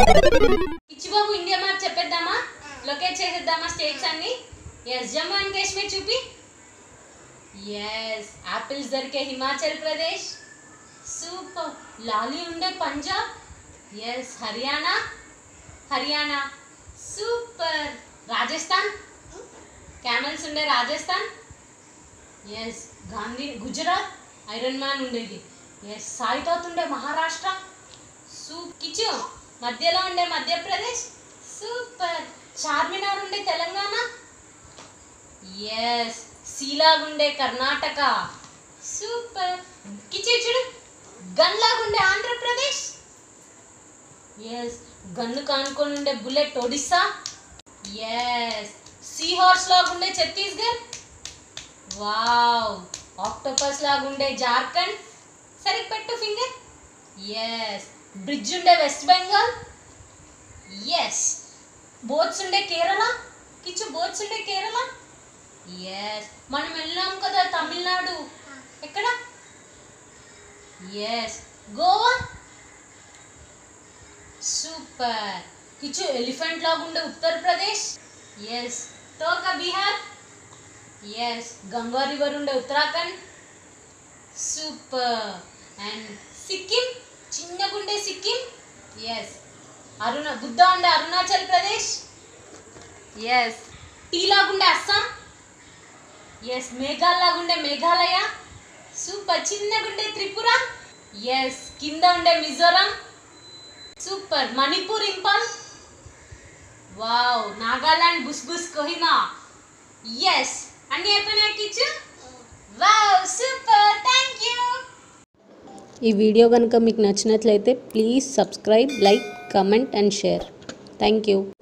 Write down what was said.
ఇచ్చిబాబు India map చెప్పేద్దామా locate చేసేద్దామా states అన్ని ఎస్ జమ్మూ అండ్ కాశ్మీర్ చూపి ఎస్ యాపిల్స్ దొరికే హిమాచల్ ప్రదేశ్ సూపర్ లాలీ ఉండే Punjab yes Haryana Haryana super Rajasthan camels ఉండే Rajasthan yes Gandhi Gujarat iron man ఉండేది ఎస్ సాయితాత్ ఉండే మహారాష్ట్ర సూ కిచు మధ్యలో ఉండే మధ్యప్రదేశ్ సూపర్ చార్మినార్ ఉండే తెలంగాణ ఎస్ శీలాగుండే కర్ణాటక సూపర్ కిచు చూడు గన్లాగుండే ఆంధ్రప్రదేశ్ ఎస్ గన్ను కానుకొని ఉండే bullet Odisha is sea horse లాగుండే ఛత్తీస్గఢ్ వావ్ ఆక్టోపస్ లాగుండే జార్ఖండ్ సరిగ్గా పెట్టు ఫింగర్ ఎస్ బ్రిడ్జ్ ఉండే వెస్ట్ బెంగాల్ ఎస్ బోట్స్ ఉండే కేరళ కిచ్చు బోట్స్ ఉండే కేరళ ఎస్ మనం వెళ్ళాం కదా తమిళనాడు ఎక్కడ ఎస్ గోవా సూపర్ కిచ్చు ఎలిఫెంట్ లాగుండే ఉత్తరప్రదేశ్ ఎస్ తోక బీహార్ ఎస్ గంగా రివర్ ఉండే ఉత్తరాఖండ్ సూపర్ అండ్ సిక్కిం చిన్నగుండే సిక్కిం ఎస్ అరుణ బుద్ధ ఉండే అరుణాచల్ ప్రదేశ్ ఎస్ టీ లాగుండే అస్సాం ఎస్ మేఘాల్ లాగుండే మేఘాలయ సూపర్ చిన్నగుండే త్రిపుర ఎస్ కింద ఉండే మిజోరాం సూపర్ మణిపూర్ ఇంపాల్ వావ్ నాగాలాండ్ బుస్ బుస్ కోహిమా ఎస్ అన్ని అయిపోయినాయి కిచ్చు వావ్ సూపర్ థ్యాంక్ యూ ఈ వీడియో కనుక మీకు నచ్చినట్లయితే please subscribe like comment and share thank you